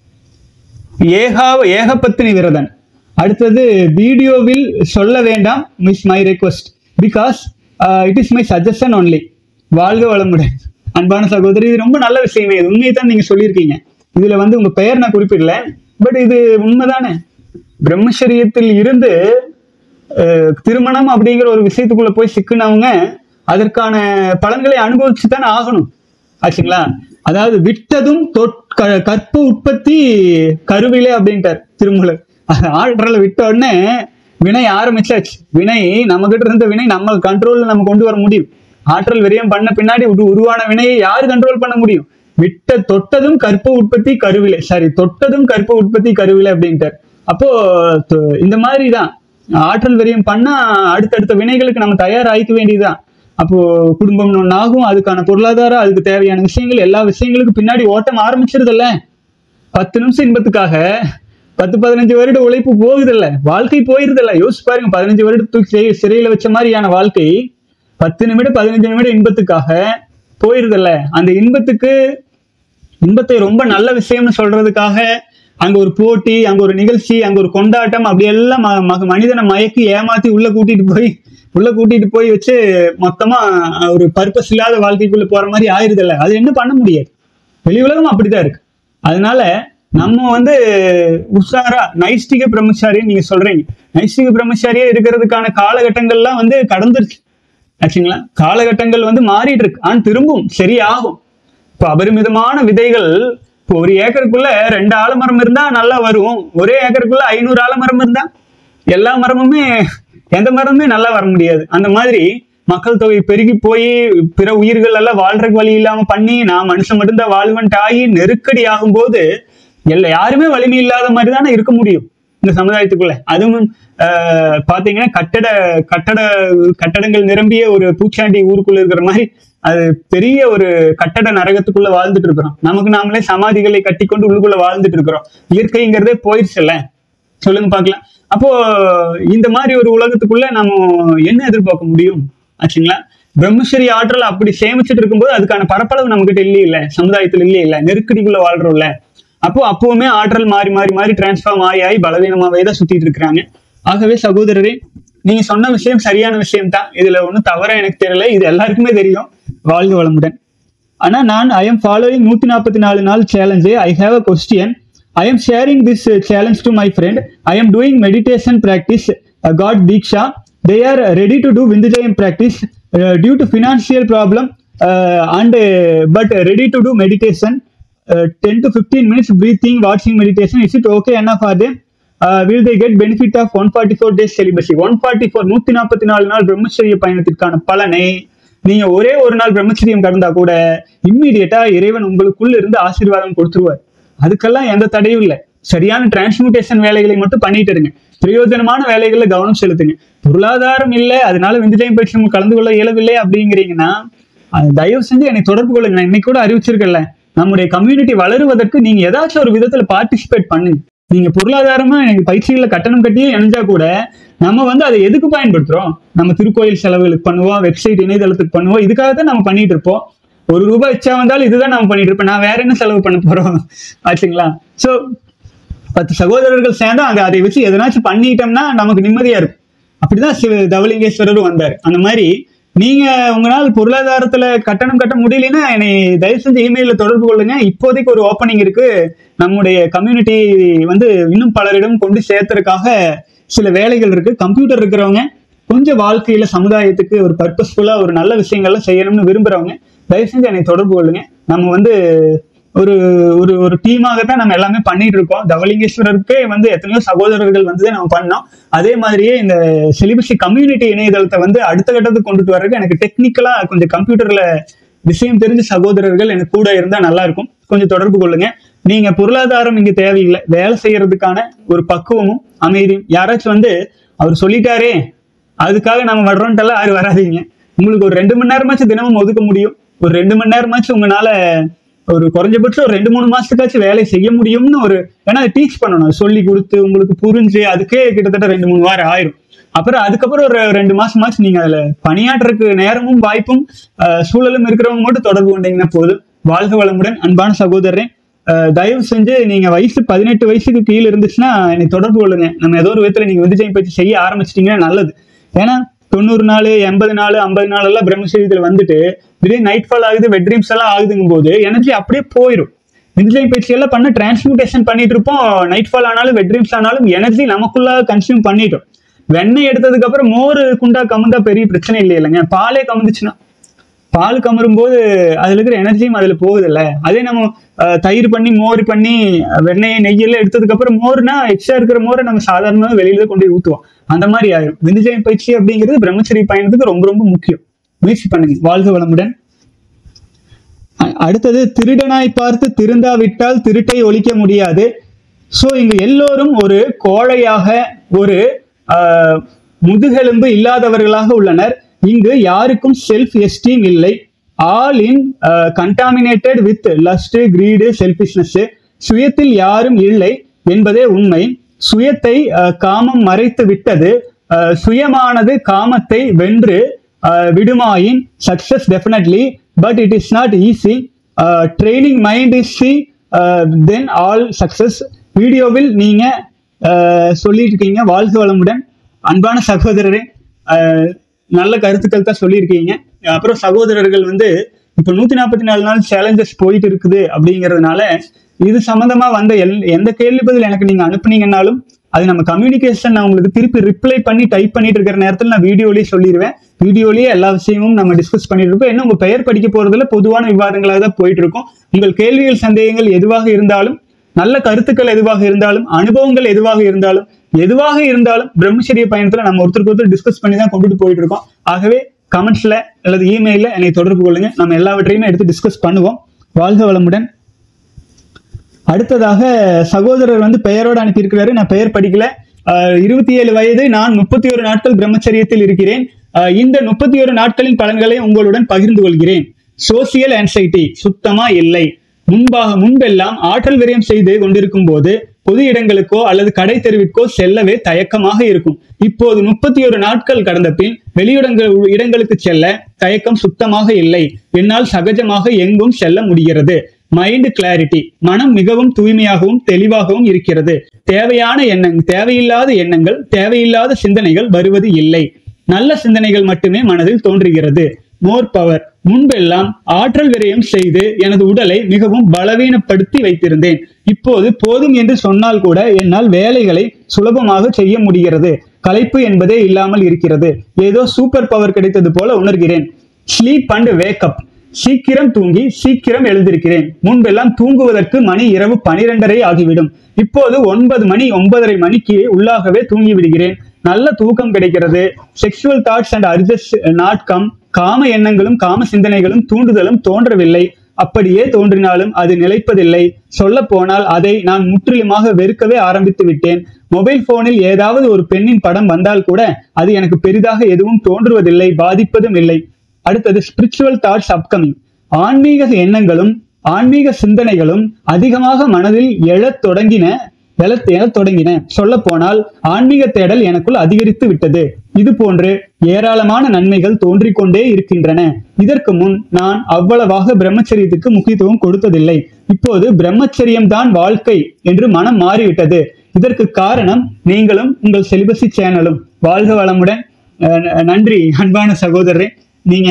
ஏகாவ ஏகபத்தினி விரதன் அடுத்தது வீடியோவில் சொல்ல வேண்டாம் miss my request because it is my suggestion only வாழ்க வளமுடன் அன்பான சகோதரி இது ரொம்ப நல்ல விஷயமே இது உண்மையை தான் நீங்க சொல்லியிருக்கீங்க இதுல வந்து உங்க பெயர் நான் குறிப்பிடல பட் இது உண்மைதானே பிரம்மச்சரியத்தில் இருந்து அஹ், திருமணம் அப்படிங்கிற ஒரு விஷயத்துக்குள்ள போய் சிக்கினவங்க அதற்கான பலன்களை அனுபவிச்சு தானே ஆகணும் ஆச்சுங்களா அதாவது விட்டதும் தொட்- க- கற்ப உற்பத்தி கருவிலே அப்படின்ட்டார் திருமூலர் அது ஆழ்றல விட்ட உடனே வினை ஆரம்பிச்சாச்சு வினை நம்ம கிட்ட இருந்த வினை நம்ம கண்ட்ரோல்ல நம்ம கொண்டு வர முடியும் ஆற்றல் விரயம் பண்ண பின்னாடி உரு- உருவான வினையை யாரு கண்ட்ரோல் பண்ண முடியும் விட்ட தொட்டதும் கற்ப உற்பத்தி கருவிலே சாரி தொட்டதும் கற்ப உற்பத்தி கருவிலே அப்படின்ட்டார் அப்போ தொ- இந்த மாதிரி தான் ஆற்றல் விரயம் பண்ணா அடுத்தடுத்த வினைகளுக்கு நம்ம தயாராகிக்க வேண்டியதுதான் அப்போ குடும்பம் ஒன்று ஆகும் அதுக்கான பொருளாதாரம் அதுக்கு தேவையான விஷயங்கள் எல்லா விஷயங்களுக்கும் பின்னாடி ஓட்டம் ஆரம்பிச்சிருதுல்ல பத்து நிமிஷம் இன்பத்துக்காக பத்து பதினஞ்சு வருட உழைப்பு போகுதில்ல வாழ்க்கை போயிருதில்ல யோசிச்சு பாருங்க பதினஞ்சு வருடத்துக்கு சிறை- சிறையில வச்ச மாதிரியான வாழ்க்கை பத்து நிமிடம் பதினஞ்சு நிமிடம் இன்பத்துக்காக போயிருதில்ல அந்த இன்பத்துக்கு இன்பத்தை ரொம்ப நல்ல விஷயம்னு சொல்றதுக்காக அங்க ஒரு போட்டி அங்க ஒரு நிகழ்ச்சி அங்க ஒரு கொண்டாட்டம் அப்படி எல்லாம் ம- ம- மனிதனை மயக்கி ஏமாத்தி உள்ள கூட்டிட்டு போய் உள்ள கூட்டிட்டு போய் வச்சு மொத்தமா ஒரு பர்பஸ் இல்லாத வாழ்க்கைக்குள்ள போற மாதிரி ஆயிருதில்ல அது என்ன பண்ண முடியாது வெளி உலகம் அப்படிதான் இருக்கு அதனால நம்ம வந்து உஷாரா நைஷ்டிக பிரம்மச்சாரின்னு நீங்க சொல்றீங்க நைஷ்டிக பிரம்மச்சாரியா இருக்கிறதுக்கான காலகட்டங்கள்லாம் வந்து கடந்துருச்சு ஆச்சுங்களா காலகட்டங்கள் வந்து மாறிட்டு இருக்கு ஆனா திரும்பும் சரியாகும் இப்போ அபரிமிதமான விதைகள் இப்போ ஒரு ஏக்கருக்குள்ள ரெண்டு ஆலமரம் இருந்தா நல்லா வரும் ஒரே ஏக்கருக்குள்ள ஐநூறு ஆலமரம் இருந்தா எல்லா மரமுமே எந்த மரமுமே நல்லா வர முடியாது அந்த மாதிரி மக்கள் தொகை பெருகி போய் பிற உயிர்கள் எல்லாம் வாழ்றதுக்கு வழி இல்லாம பண்ணி நான் மனுஷன் மட்டும்தான் வாழ்வன்ட்டு ஆகி நெருக்கடி ஆகும்போது எல்லா யாருமே வலிமை இல்லாத மாதிரி தானே இருக்க முடியும் இந்த சமுதாயத்துக்குள்ள அதுவும் ஆஹ், பாத்தீங்கன்னா கட்டட கட்டட கட்டடங்கள் நிரம்பிய ஒரு பூச்சாண்டி ஊருக்குள்ள இருக்கிற மாதிரி அது பெரிய ஒரு கட்டட நரகத்துக்குள்ள வாழ்ந்துட்டு இருக்கிறோம் நமக்கு நாமளே சமாதிகளை கட்டி கொண்டு உள்ளுக்குள்ள வாழ்ந்துட்டு இருக்கிறோம் இயற்கைங்கிறதே போயிடுச்சுல்ல சொல்லுங்க பார்க்கலாம் அப்போ இந்த மாதிரி ஒரு உலகத்துக்குள்ள நம்ம என்ன எதிர்பார்க்க முடியும் ஆச்சுங்களா பிரம்மச்சரி ஆற்றல் அப்படி சேமிச்சுட்டு இருக்கும்போது அதுக்கான பரப்பளவு நம்ம கிட்ட இல்லையே இல்ல சமுதாயத்துல இல்லையே இல்ல நெருக்கடிக்குள்ள வாழ்றோம்ல அப்போ அப்பவுமே ஆற்றல் மாறி மாறி மாறி டிரான்ஸ்ஃபார்ம் ஆகி ஆகி பலவீனமாவே தான் சுத்திட்டு இருக்கிறாங்க ஆகவே சகோதரரே நீங்க சொன்ன விஷயம் சரியான விஷயம் தான் இதுல ஒன்றும் தவறா எனக்கு தெரியல இது எல்லாருக்குமே தெரியும் வாழ்க வளமுடன் ஆனா நான் ஐ எம் ஃபாலோயிங் நூத்தி நாற்பத்தி நாலு நாள் challenge I have a question I am sharing this challenge to my friend I am doing meditation practice got தீக்ஷா they are ready to do விந்துஜயம் practice due to financial problem and but ready to do meditation ten to fifteen minutes breathing வாட்சிங் மெடிடேஷன் இஸ் இட் ஓகே என்ன for them will they get benefit of one forty four days celibacy one forty four நூத்தி நாற்பத்தி நாலு நாள் பிரம்மச்சரிய பயணத்திற்கான பலனை நீங்க ஒரே ஒரு நாள் பிரம்மச்சரியம் கடந்தா கூட இம்மீடியட்டா இறைவன் உங்களுக்குள்ள இருந்து ஆசீர்வாதம் கொடுத்துருவார் அதுக்கெல்லாம் எந்த தடையும் இல்லை சரியான டிரான்ஸ்மியூட்டேஷன் வேலைகளை மட்டும் பண்ணிட்டு இருங்க பிரயோஜனமான வேலைகளில் கவனம் செலுத்துங்க பொருளாதாரம் இல்லை அதனால விந்துஜயம் பயிற்சி நம்ம கலந்து கொள்ள இயலவில்லை அப்படிங்கிறீங்கன்னா அது தயவு செஞ்சு என்னை தொடர்பு கொள்ளுங்க நான் இன்னைக்கு கூட அறிவிச்சிருக்கல நம்முடைய கம்யூனிட்டி வளருவதற்கு நீங்க ஏதாச்சும் ஒரு விதத்துல பார்ட்டிசிபேட் பண்ணுங்க நீங்க பொருளாதாரமா எனக்கு பயிற்சிகளை கட்டணம் கட்டியே இணைஞ்சா கூட நம்ம வந்து அதை எதுக்கு பயன்படுத்துறோம் நம்ம திருக்கோயில் செலவுகளுக்கு பண்ணுவோம் வெப்சைட் இணையதளத்துக்கு பண்ணுவோம் இதுக்காக தான் நம்ம பண்ணிட்டு இருப்போம் ஒரு ரூபாய் எச்சா வந்தாலும் இதுதான் நம்ம பண்ணிட்டு இருப்போம் நான் வேற என்ன செலவு பண்ண போறோம் ஆச்சுங்களா சோ பத்து சகோதரர்கள் சேர்ந்தா அங்க அதை வச்சு எதனாச்சும் பண்ணிட்டோம்னா நமக்கு நிம்மதியா இருக்கும் அப்படிதான் சிவ தவலிங்கேஸ்வரரும் வந்தார் அந்த மாதிரி நீங்க உங்களால் பொருளாதாரத்துல கட்டணம் கட்ட முடியலன்னா என்னை தயவு செஞ்சு இமெயில தொடர்பு கொள்ளுங்க இப்போதைக்கு ஒரு ஓப்பனிங் இருக்கு நம்முடைய கம்யூனிட்டி வந்து இன்னும் பலரிடம் கொண்டு சேர்த்தறதுக்காக சில வேலைகள் இருக்கு கம்ப்யூட்டர் இருக்கிறவங்க கொஞ்சம் வாழ்க்கையில சமுதாயத்துக்கு ஒரு பர்பஸ்ஃபுல்லா ஒரு நல்ல விஷயங்கள்லாம் செய்யணும்னு விரும்புறவங்க தயவு செஞ்சு என்னை தொடர்பு கொள்ளுங்க நம்ம வந்து ஒரு ஒரு ஒரு டீமாகத்தான் நம்ம எல்லாமே பண்ணிட்டு இருக்கோம் தவலிங்கேஸ்வரருக்கே வந்து எத்தனையோ சகோதரர்கள் வந்து நம்ம பண்ணோம் அதே மாதிரியே இந்த செலிபஸி கம்யூனிட்டி இணையதளத்தை வந்து அடுத்த கட்டத்துக்கு கொண்டுட்டு வர்றதுக்கு எனக்கு டெக்னிக்கலா கொஞ்சம் கம்ப்யூட்டர்ல விஷயம் தெரிஞ்ச சகோதரர்கள் எனக்கு கூட இருந்தா நல்லா இருக்கும் கொஞ்சம் தொடர்பு கொள்ளுங்க நீங்க பொருளாதாரம் இங்க தேவையில்லை வேலை செய்யறதுக்கான ஒரு பக்குவமும் அமைதியும் யாராச்சும் வந்து அவர் சொல்லிட்டாரே அதுக்காக நம்ம வர்றோன்ட்டெல்லாம் யாரும் வராதீங்க உங்களுக்கு ஒரு ரெண்டு மணி நேரமாச்சும் தினமும் ஒதுக்க முடியும் ஒரு ரெண்டு மணி நேரமாச்சும் உங்களால ஒரு குறைஞ்சபட்சம் ஒரு ரெண்டு மூணு மாசத்துக்காச்சும் வேலை செய்ய முடியும்னு ஒரு ஏன்னா டீச் பண்ணணும் அது சொல்லி கொடுத்து உங்களுக்கு புரிஞ்சு அதுக்கே கிட்டத்தட்ட ரெண்டு மூணு வாரம் ஆயிரும் அப்புறம் அதுக்கப்புறம் ஒரு ரெண்டு மாசமாச்சும் நீங்க அதுல பணியாற்றுறதுக்கு நேரமும் வாய்ப்பும் அஹ், சூழலும் இருக்கிறவங்க மட்டும் தொடர்பு கொண்டீங்கன்னா போதும் வாழ்க வளமுடன் அன்பான சகோதரன் அஹ், தயவு செஞ்சு நீங்க வயசு பதினெட்டு வயசுக்கு கீழே இருந்துச்சுன்னா என்னை தொடர்பு கொள்ளுங்க நம்ம ஏதோ ஒரு விதத்துல நீங்க விந்துஜயம் பயிற்சி செய்ய ஆரம்பிச்சிட்டீங்கன்னா நல்லது ஏன்னா தொண்ணூறு நாள் எண்பது நாள் ஐம்பது நாள் எல்லாம் பிரம்மசரீரத்தில் வந்துட்டு திடீர்னு நைட் ஃபால் ஆகுது வெட் ட்ரீம்ஸ் எல்லாம் ஆகுதுங்கும் போது எனர்ஜி அப்படியே போயிடும் விந்துஜயம் பயிற்சி எல்லாம் பண்ண டிரான்ஸ்மியூட்டேஷன் பண்ணிட்டு இருப்போம் நைட் ஃபால் ஆனாலும் வெட் ட்ரீம்ஸ் ஆனாலும் எனர்ஜி நமக்குள்ள கன்சியூம் பண்ணிட்டோம் வெண்ணெய் எடுத்ததுக்கு அப்புறம் மோர் குண்டா கமுந்தா பெரிய பிரச்சனை இல்லை இல்லைங்க பாலே கமுந்துச்சுன்னா பால் கமரும் போது அதுல இருக்கிற எனர்ஜியும் அதுல போகுது இல்ல அதே நம்ம அஹ், தயிர் பண்ணி மோர் பண்ணி அஹ், வெண்ணெய் நெய்யெல்லாம் எடுத்ததுக்கு அப்புறம் மோர்னா எக்ஸ்ட்ரா இருக்கிற மோரை நம்ம சாதாரணமாக வெளியில தான் கொண்டு போய் ஊத்துவோம் அந்த மாதிரி ஆயிரும் விந்துஜயம் பயிற்சி அப்படிங்கிறது பிரம்மச்சரிய பயணத்துக்கு ரொம்ப ரொம்ப முக்கியம் முயற்சி பண்ணுங்க வாழ்க வளமுடன் அ- அடுத்தது திருடனாய் பார்த்து திருந்தாவிட்டால் திருட்டை ஒழிக்க முடியாது சோ இங்க எல்லோரும் ஒரு கோழையாக ஒரு ஆஹ், முதுகெலும்பு இல்லாதவர்களாக உள்ளனர் இங்கு யாருக்கும் செல்ஃப் எஸ்டீம் இல்லை all in contaminated with lust greed selfishness சுயத்தில் யாரும் இல்லை என்பதே உண்மை சுயத்தை ஆஹ், காமம் மறைத்து விட்டது ஆஹ், சுயமானது காமத்தை வென்று ஆஹ், விடுமாயின் success definitely but it is not easy training mind is see then all success வீடியோவில் நீங்க ஆஹ், சொல்லியிருக்கீங்க வாழ்க வளமுடன் அன்பான சகோதரரே ஆஹ், நல்ல கருத்துக்கள் தான் சொல்லியிருக்கீங்க அப்புறம் சகோதரர்கள் வந்து இப்போ நூத்தி நாற்பத்தி நாலு நாள் சேலஞ்சஸ் போயிட்டு இருக்குது அப்படிங்கிறதுனால இது சம்பந்தமா வந்த எல் எந்த கேள்வி பதில் எனக்கு நீங்க அனுப்புனீங்கன்னாலும் அது நம்ம கம்யூனிகேஷன் நான் உங்களுக்கு திருப்பி ரிப்ளை பண்ணி டைப் பண்ணிட்டு இருக்கிற நேரத்தில் நான் வீடியோலயே சொல்லிடுவேன் வீடியோலயே எல்லா விஷயமும் நம்ம டிஸ்கஸ் பண்ணிட்டு இருப்போம் என்ன உங்க பெயர் படிக்க போறதுல பொதுவான விவாதங்களாக தான் போயிட்டு இருக்கும் உங்கள் கேள்விகள் சந்தேகங்கள் எதுவாக இருந்தாலும் நல்ல கருத்துக்கள் எதுவாக இருந்தாலும் அனுபவங்கள் எதுவாக இருந்தாலும் எதுவாக இருந்தாலும் பிரம்மச்சரிய பயணத்துல நம்ம ஒருத்தருக்கு ஒருத்தர் டிஸ்கஸ் பண்ணி தான் கொண்டுட்டு போயிட்டு இருக்கோம் ஆகவே கமெண்ட்ஸ்ல அல்லது இமெயில என்னை தொடர்பு கொள்ளுங்க நம்ம எல்லாவற்றையுமே எடுத்து டிஸ்கஸ் பண்ணுவோம் வாழ்க வளமுடன் அடுத்ததாக சகோதரர் வந்து பெயரோடு அனுப்பியிருக்கிறாரு நான் பெயர் படிக்கல இருபத்தி ஏழு வயது நான் முப்பத்தி ஒரு நாட்கள் பிரம்மச்சரியத்தில் இருக்கிறேன் ஆஹ் இந்த முப்பத்தி ஒரு நாட்களின் பலன்களை உங்களுடன் பகிர்ந்து கொள்கிறேன் சோசியல் ஆன்சைட்டி சுத்தமா இல்லை முன்பாக முன்பெல்லாம் ஆற்றல் விரயம் செய்து கொண்டிருக்கும் போது பொது இடங்களுக்கோ அல்லது கடை தெருவிற்கோ செல்லவே தயக்கமாக இருக்கும் இப்போது முப்பத்தி ஒரு நாட்கள் கடந்த பின் வெளியிடங்கள் இடங்களுக்கு செல்ல தயக்கம் சுத்தமாக இல்லை என்னால் சகஜமாக எங்கும் செல்ல முடிகிறது மைண்ட் கிளாரிட்டி மனம் மிகவும் தூய்மையாகவும் தெளிவாகவும் இருக்கிறது தேவையான எண்ணங் தேவையில்லாத எண்ணங்கள் தேவையில்லாத சிந்தனைகள் வருவது இல்லை நல்ல சிந்தனைகள் மட்டுமே மனதில் தோன்றுகிறது மோர் பவர் முன்பெல்லாம் ஆற்றல் விரயம் செய்து எனது உடலை மிகவும் பலவீனப்படுத்தி வைத்திருந்தேன் இப்போது போதும் என்று சொன்னால் கூட என்னால் வேலைகளை சுலபமாக செய்ய முடிகிறது களைப்பு என்பதே இல்லாமல் இருக்கிறது ஏதோ சூப்பர் பவர் கிடைத்தது போல உணர்கிறேன் ஸ்லீப் அண்ட் வேக்கப் சீக்கிரம் தூங்கி சீக்கிரம் எழுந்திருக்கிறேன் முன்பெல்லாம் தூங்குவதற்கு மணி இரவு பனிரெண்டரை ஆகிவிடும் இப்போது ஒன்பது மணி ஒன்பதரை மணிக்கு உள்ளாகவே தூங்கி விடுகிறேன் நல்ல தூக்கம் கிடைக்கிறது செக்ஷுவல் தாட்ஸ் அண்ட் அர்ஜஸ் நாட்கம் காம எண்ணங்களும் காம சிந்தனைகளும் தூண்டுதலும் தோன்றவில்லை அப்படியே தோன்றினாலும் அது நிலைப்பதில்லை சொல்ல போனால் அதை நான் முற்றிலுமாக வெறுக்கவே ஆரம்பித்து விட்டேன் மொபைல் போனில் ஏதாவது ஒரு பெண்ணின் படம் வந்தால் கூட அது எனக்கு பெரிதாக எதுவும் தோன்றுவதில்லை பாதிப்பதும் இல்லை அடுத்தது ஸ்பிரிச்சுவல் தாட்ஸ் அப்கமிங் ஆன்மீக எண்ணங்களும் ஆன்மீக சிந்தனைகளும் அதிகமாக மனதில் எழத் தொடங்கின எழத் எழத் தொடங்கின சொல்ல போனால் ஆன்மீக தேடல் எனக்குள் அதிகரித்து விட்டது இது போன்று ஏராளமான நன்மைகள் தோன்றிக் கொண்டே இருக்கின்றன இதற்கு முன் நான் அவ்வளவாக பிரம்மச்சரியத்துக்கு முக்கியத்துவம் கொடுத்ததில்லை இப்போது பிரம்மச்சரியம் தான் வாழ்க்கை என்று மனம் மாறிவிட்டது இதற்கு காரணம் நீங்களும் உங்கள் செலிபசி சேனலும் வாழ்க வளமுடன் அஹ் ந- நன்றி அன்பான சகோதரரே நீங்க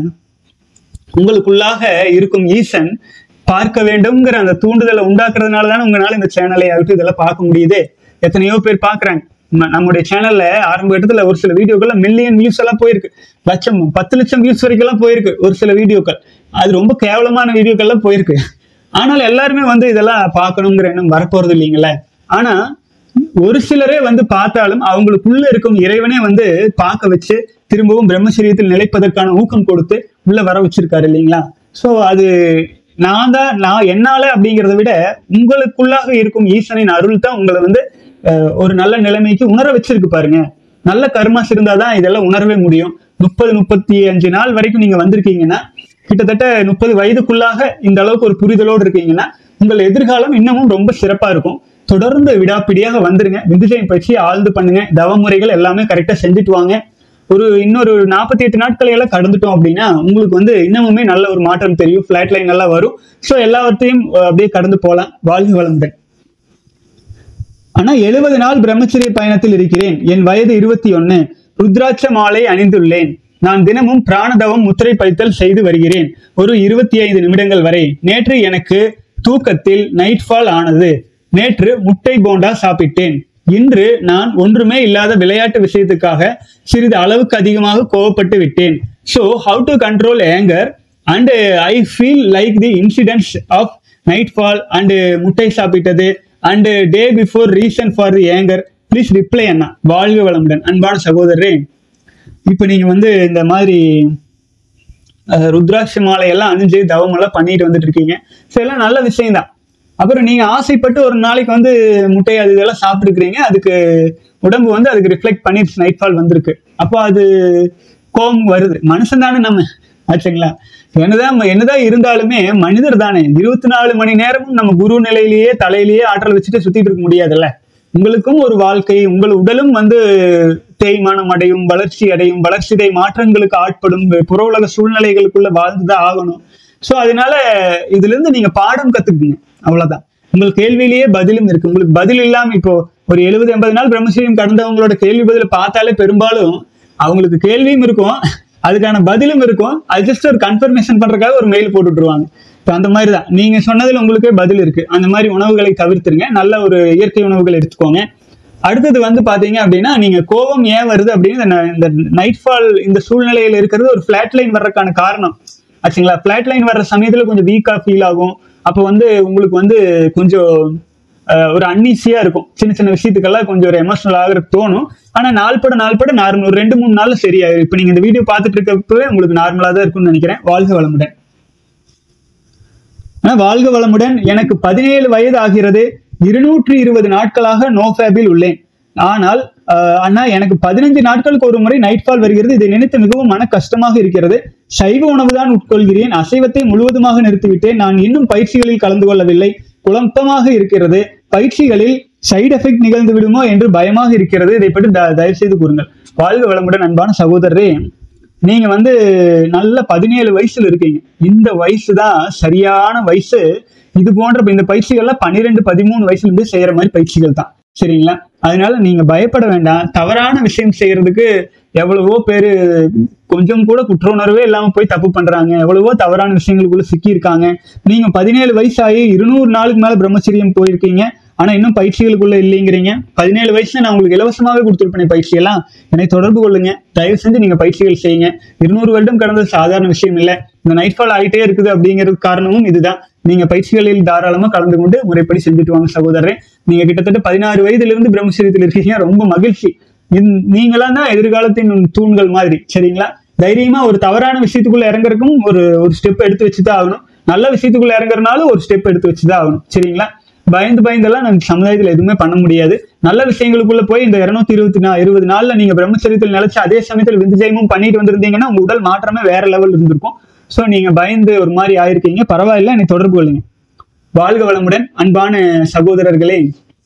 உங்களுக்குள்ளாக இருக்கும் ஈசன் பார்க்க வேண்டும்ங்கிற அந்த தூண்டுதலை உண்டாக்குறதுனால தானே உங்களால இந்த சேனலை ஆகட்டும் இதெல்லாம் பார்க்க முடியுது எத்தனையோ பேர் பார்க்கறாங்க நம்ம- நம்முடைய சேனல்ல ஆரம்ப இடத்துல ஒரு சில வீடியோக்கள்ல மில்லியன் வியூஸ் எல்லாம் போயிருக்கு லட்சம் பத்து லட்சம் வியூஸ் வரைக்கும் எல்லாம் போயிருக்கு ஒரு சில வீடியோக்கள் அது ரொம்ப கேவலமான வீடியோக்கள்லாம் போயிருக்கு ஆனால் எல்லாருமே வந்து இதெல்லாம் பார்க்கணுங்கிற எண்ணம் வரப்போறது இல்லைங்களே ஆனா ஒரு சிலரே வந்து பார்த்தாலும் அவங்களுக்குள்ள இருக்கும் இறைவனே வந்து பார்க்க வச்சு திரும்பவும் பிரம்மச்சரியத்தில் நிலைப்பதற்கான ஊக்கம் கொடுத்து உள்ள வர வச்சிருக்காரு இல்லைங்களா சோ அது நான் தான் நான் என்னால அப்படிங்கிறத விட உங்களுக்குள்ளாக இருக்கும் ஈசனின் அருள் தான் உங்களை வந்து அஹ், ஒரு நல்ல நிலைமைக்கு உணர வச்சிருக்கு பாருங்க நல்ல கர்மாஸ் இருந்தாதான் இதெல்லாம் உணரவே முடியும் முப்பது முப்பத்தி அஞ்சு நாள் வரைக்கும் நீங்க வந்திருக்கீங்கன்னா கிட்டத்தட்ட முப்பது வயதுக்குள்ளாக இந்த அளவுக்கு ஒரு புரிதலோடு இருக்கீங்கன்னா உங்கள் எதிர்காலம் இன்னமும் ரொம்ப சிறப்பா இருக்கும் தொடர்ந்து விடாப்பிடியாக வந்துருங்க விந்துஜயம் பயிற்சி ஆழ்ந்து பண்ணுங்க தவ முறைகள் எல்லாமே கரெக்டா செஞ்சுட்டு வாங்க ஒரு இன்னொரு நாற்பத்தி எட்டு நாட்களை எல்லாம் கடந்துட்டோம் அப்படின்னா உங்களுக்கு வந்து இன்னமுமே நல்ல ஒரு மாற்றம் தெரியும் ஃபிளாட் லைன் நல்லா வரும் ஸோ எல்லாவற்றையும் அஹ், அப்படியே கடந்து போகலாம் வாழ்க வளமுடன் ஆனா எழுபது நாள் பிரம்மச்சரிய பயணத்தில் இருக்கிறேன் என் வயது இருபத்தி ஒன்னு ருத்ராட்ச மாலை அணிந்துள்ளேன் நான் தினமும் பிராணதவம் முத்திரை பழித்தல் செய்து வருகிறேன் ஒரு இருபத்தி ஐந்து நிமிடங்கள் வரை நேற்று எனக்கு தூக்கத்தில் நைட் ஃபால் ஆனது நேற்று முட்டை போண்டா சாப்பிட்டேன் இன்று நான் ஒன்றுமே இல்லாத விளையாட்டு விஷயத்துக்காக சிறிது அளவுக்கு அதிகமாக கோவப்பட்டு விட்டேன் so how to control anger and I feel like the incidents of nightfall and முட்டை சாப்பிட்டது and day before reason for the anger please reply அண்ணா வாழ்க வளமுடன் அன்பான சகோதரரே இப்போ நீங்க வந்து இந்த மாதிரி அஹ், ருத்ராட்ச மாலை எல்லாம் அணிஞ்சு தவம் எல்லாம் பண்ணிட்டு வந்துட்டு இருக்கீங்க ஸோ எல்லாம் நல்ல விஷயம்தான் அப்புறம் நீங்க ஆசைப்பட்டு ஒரு நாளைக்கு வந்து முட்டை அது இதெல்லாம் சாப்பிட்டுருக்கிறீங்க அதுக்கு உடம்பு வந்து அதுக்கு ரிஃப்ளெக்ட் பண்ணிடுச்சு நைட் ஃபால் வந்திருக்கு அப்போ அது கோபம் வருது மனுஷன் தானே நம்ம ஆச்சுங்களா என்னதான் என்னதான் இருந்தாலுமே மனிதர் தானே இருபத்தி நாலு மணி நேரமும் நம்ம குரு நிலையிலேயே தலையிலேயே ஆற்றல் வச்சுட்டு சுத்திட்டு இருக்க முடியாதுல்ல உங்களுக்கும் ஒரு வாழ்க்கை உங்கள் உடலும் வந்து தேய்மானம் அடையும் வளர்ச்சி அடையும் வளர்ச்சிதை மாற்றங்களுக்கு ஆட்படும் புற உலக சூழ்நிலைகளுக்குள்ள வாழ்ந்துதான் ஆகணும் சோ அதனால இதுல இருந்து நீங்க பாடம் கத்துக்குங்க அவ்வளவுதான் உங்கள் கேள்வியிலேயே பதிலும் இருக்கு உங்களுக்கு பதில் இல்லாம இப்போ ஒரு எழுபது எண்பது நாள் பிரம்மச்சரியம் கடந்தவங்களோட கேள்வி பதில பார்த்தாலே பெரும்பாலும் அவங்களுக்கு கேள்வியும் இருக்கும் அதுக்கான பதிலும் இருக்கும் அது ஜஸ்ட் ஒரு கன்ஃபர்மேஷன் பண்றதுக்காக ஒரு மெயில் போட்டு விட்டுருவாங்க இப்போ அந்த மாதிரி தான் நீங்க சொன்னதுல உங்களுக்கே பதில் இருக்கு அந்த மாதிரி உணவுகளை தவிர்த்துருங்க நல்ல ஒரு இயற்கை உணவுகள் எடுத்துக்கோங்க அடுத்தது வந்து பாத்தீங்க அப்படின்னா நீங்க கோபம் ஏன் வருது அப்படின்னு இந்த ந- இந்த நைட் ஃபால் இந்த சூழ்நிலையில இருக்கிறது ஒரு ஃபிளாட் லைன் வர்றதுக்கான காரணம் ஆச்சுங்களா ஃபிளாட் லைன் வர்ற சமயத்துல கொஞ்சம் வீக்கா ஃபீல் ஆகும் அப்போ வந்து உங்களுக்கு வந்து கொஞ்சம் அஹ், ஒரு அன்ஈஸியா இருக்கும் சின்ன சின்ன விஷயத்துக்கெல்லாம் கொஞ்சம் ஒரு எமோஷனல் ஆகிறதுக்கு தோணும் ஆனா நாள்பட நாள்பட நார்மல் ஒரு ரெண்டு மூணு நாள்ல சரியாயிரும் இப்போ நீங்க இந்த வீடியோ பார்த்துட்டு இருக்கப்பவே உங்களுக்கு நார்மலா தான் இருக்கும்னு நினைக்கிறேன் வாழ்க வளமுடன் ஆனா வாழ்க வளமுடன் எனக்கு பதினேழு வயது ஆகிறது இருநூற்றி இருபது நாட்களாக நோ ஃபேபில் உள்ளேன் ஆனால் ஆஹ், அண்ணா எனக்கு பதினஞ்சு நாட்களுக்கு ஒரு முறை நைட் ஃபால் வருகிறது இதை நினைத்து மிகவும் மன கஷ்டமாக இருக்கிறது சைவ உணவுதான் உட்கொள்கிறேன் அசைவத்தை முழுவதுமாக நிறுத்திவிட்டேன் நான் இன்னும் பயிற்சிகளில் கலந்து கொள்ளவில்லை குழப்பமாக இருக்கிறது பயிற்சிகளில் சைடு எஃபெக்ட் நிகழ்ந்து விடுமோ என்று பயமாக இருக்கிறது இதை பற்றி த- தயவு செய்து கூறுங்கள் வாழ்க வளமுடன் அன்பான சகோதரரே நீங்க வந்து நல்ல பதினேழு வயசுல இருக்கீங்க இந்த வயசு தான் சரியான வயசு இது போன்ற இப்ப இந்த பயிற்சிகள்லாம் பன்னிரெண்டு பதிமூணு வயசுல இருந்து செய்யற மாதிரி பயிற்சிகள் தான் சரிங்களா அதனால நீங்க பயப்பட வேண்டாம் தவறான விஷயம் செய்யறதுக்கு எவ்வளவோ பேரு கொஞ்சம் கூட குற்ற உணர்வே இல்லாம போய் தப்பு பண்றாங்க எவ்வளவோ தவறான விஷயங்களுக்குள்ள சிக்கி இருக்காங்க நீங்க பதினேழு வயசாகி இருநூறு நாளுக்கு மேல பிரம்மச்சரியம் போயிருக்கீங்க ஆனா இன்னும் பயிற்சிகளுக்குள்ள இல்லைங்கிறீங்க பதினேழு வயசுல நான் உங்களுக்கு இலவசமாவே கொடுத்துருப்பேன் பயிற்சி எல்லாம் என்னை தொடர்பு கொள்ளுங்க தயவு செஞ்சு நீங்க பயிற்சிகள் செய்யுங்க இருநூறு வருடம் கடந்தது சாதாரண விஷயம் இல்லை இந்த நைட் ஃபால் ஆகிட்டே இருக்குது அப்படிங்கிறது காரணமும் இதுதான் நீங்க பயிற்சிகளில் தாராளமா கலந்து கொண்டு முறைப்படி செஞ்சுட்டு வாங்க சகோதரரே நீங்க கிட்டத்தட்ட பதினாறு வயதுல இருந்து பிரம்மச்சரியத்தில் இருக்கீங்க ரொம்ப மகிழ்ச்சி இந்த- நீங்களாம் தான் எதிர்காலத்தின் தூண்கள் மாதிரி சரிங்களா தைரியமா ஒரு தவறான விஷயத்துக்குள்ள இறங்குறதுக்கும் ஒரு ஒரு ஸ்டெப் எடுத்து வச்சுதான் ஆகணும் நல்ல விஷயத்துக்குள்ள இறங்குறனாலும் ஒரு ஸ்டெப் எடுத்து வச்சுதான் ஆகணும் சரிங்களா பயந்து பயந்தெல்லாம் நம்ம சமுதாயத்துல எதுவுமே பண்ண முடியாது நல்ல விஷயங்களுக்குள்ள போய் இந்த இருநூத்தி இருபத்தி நா இருபது நாள்ல நீங்க பிரம்மச்சரியத்தில் நிலைச்சு அதே சமயத்தில் விந்துஜயமும் பண்ணிட்டு வந்திருந்தீங்கன்னா உங்க உடல் மாற்றமே வேற லெவல் இருந்திருக்கும் சோ நீங்க பயந்து ஒரு மாதிரி ஆயிருக்கீங்க பரவாயில்ல என்னை தொடர்பு கொள்ளுங்க வாழ்க வளமுடன் அன்பான சகோதரர்களே